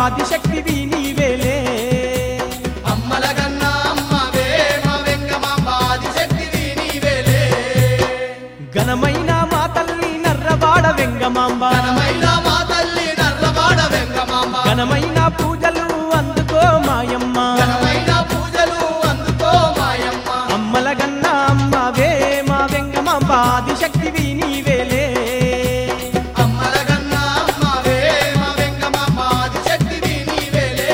ఆదిశక్తివి నీవేలే అమ్మల గన్నా అమ్మవే మా వెంగమాంబ ఆదిశక్తివి నీవేలే ఘనమైన మా తల్లి నర్రవాడ వెంగమాంబ ఘనమైన మా తల్లి నర్రవాడ వెంగమాంబ ఘనమైన పూజలు అందుకో మాయమ్మ ఘనమైన పూజలు అందుకో మాయమ్మ అమ్మల గన్న అమ్మవే మా వెంగమాంబ ఆదిశక్తివి నీవేలే అమ్మల గన్నా అమ్మవే మా వెంగమాంబ ఆదిశక్తివి నీవేలే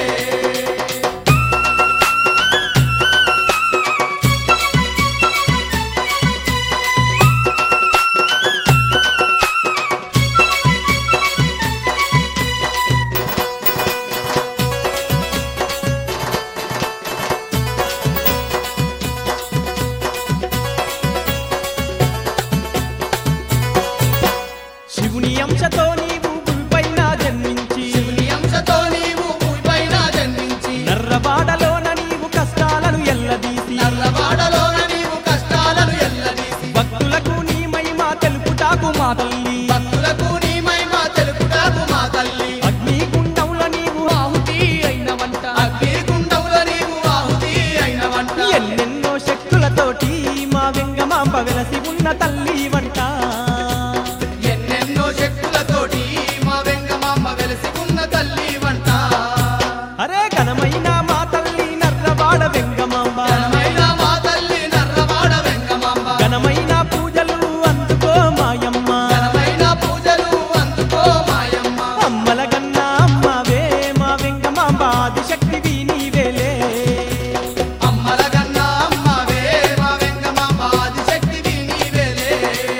శివుని అంశతో నీవు భూమిపైన జన్మించి శివుని అంశతో నీవు భూమిపైన జన్మించి నర్రవాడలోన నీవు కష్టాలను ఎల్లదీసి నర్రవాడలోన నీవు కష్టాలను ఎల్లదీసి భక్తులకు నీ మహిమ తెలుపుటాకు మా తల్లి భక్తులకు నీ మహిమ తెలుపుటాకు మా తల్లి అగ్నిగుండంలో నీవు ఆహుతి అయిన వంట అగ్నిగుండముల నీవు ఆహుతి అయిన వంట ఎన్నెన్నో శక్తులతోటి మా వెంగమాంబ వెలసి ఉన్న తల్లి వంట ఎన్నెన్నో శక్తులతోటి మా వెంగమాంబ వెలసి ఉన్న తల్లి వంట అరే ఘనమైన మా తల్లి నర్రవాడ వెంగమాంబ ఘనమైన మా తల్లి నర్రవాడ వెంగమాంబ ఘనమైన పూజలు అందుకో మాయమ్మ ఘనమైన పూజలు అందుకో మాయమ్మ అమ్మల గన్న అమ్మవే మా వెంగమాంబ ఆదిశక్తివి నీవేలే అమ్మల గన్నా అమ్మవే మా వెంగమాంబ ఆదిశక్తివి నీవేలే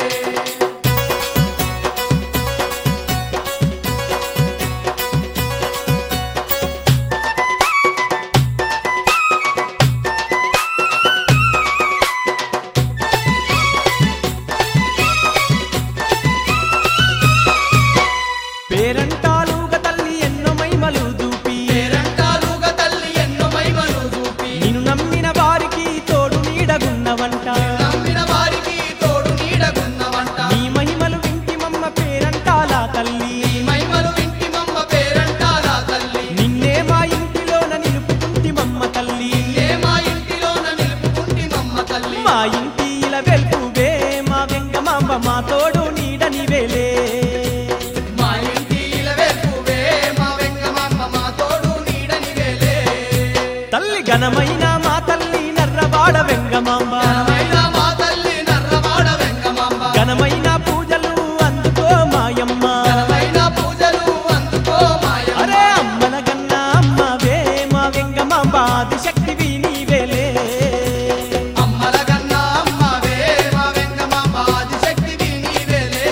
పేరంటాలుగ తల్లి ఎన్నో మైమలు చూపి పేరంటాలుగా తల్లి ఎన్నో మహిమలు చూపి నిన్ను నమ్మిన వారికి తోడు నీడగున్నవంట నమ్మిన వారికి తోడు నీడగున్నవంట నీ మహిమలు వింటి మమ్మ పేరంటాల తల్లి ఈ మహిమలు వింటి మమ్మ పేరంటాలా తల్లి నిన్నే మా ఇంటిలోన నిలుపుకుంటి మమ్మ తల్లి ఏ మా ఇంటిలోన నిలుపుకుంటి మమ్మ తల్లి మా ఇంటి ఇలా వెల్పువే మా వెంగమాంబ మా తోడు నీడ నీవేలే మా ఇంటి ఇలవేల్పువే మా వెంగమాంబ మా తోడు నీడని వేలే తల్లి ఘనమైన మా తల్లి నర్రవాడ వెంగమాంబ ఘనమైన మా తల్లి నర్రవాడ వెంగమాంబ ఘనమైన పూజలు అందుకో మాయమ్మ ఘనమైన పూజలు అందుకో మాయమ్మ అరే అమ్మల గన్న అమ్మవే మా వెంగమాంబ ఆదిశక్తివి నీవేలే అమ్మల గన్నా అమ్మవే మా వెంగమాంబ ఆదిశక్తివి నీవేలే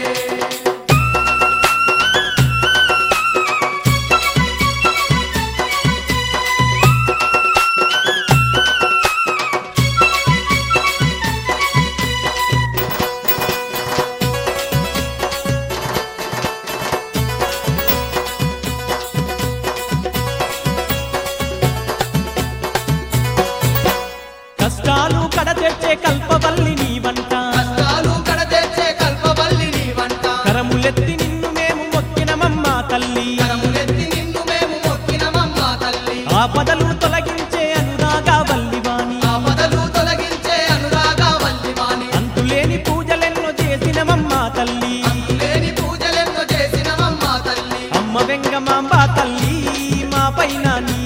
కష్టాలు కడతెచ్చే కల్పవల్లి నీ వంట కష్టాలు కడతెచ్చే కల్పవల్లి నీ వంట కరములెత్తి నిన్ను మేము మొక్కినమమ్మ తల్లి కరములెత్తి నిన్ను మేము మొక్కినమమ్మ తల్లి ఆపదలు తొలగించే అనురాగా వల్లివాణి ఆపదలు తొలగించే అనురాగ వల్లివాణి అంతులేని పూజలెన్నో చేసినమమ్మ తల్లి లేని పూజలెన్నో చేసినమమ్మ తల్లి అమ్మ వెంగమాంబ తల్లి మా పైన నీ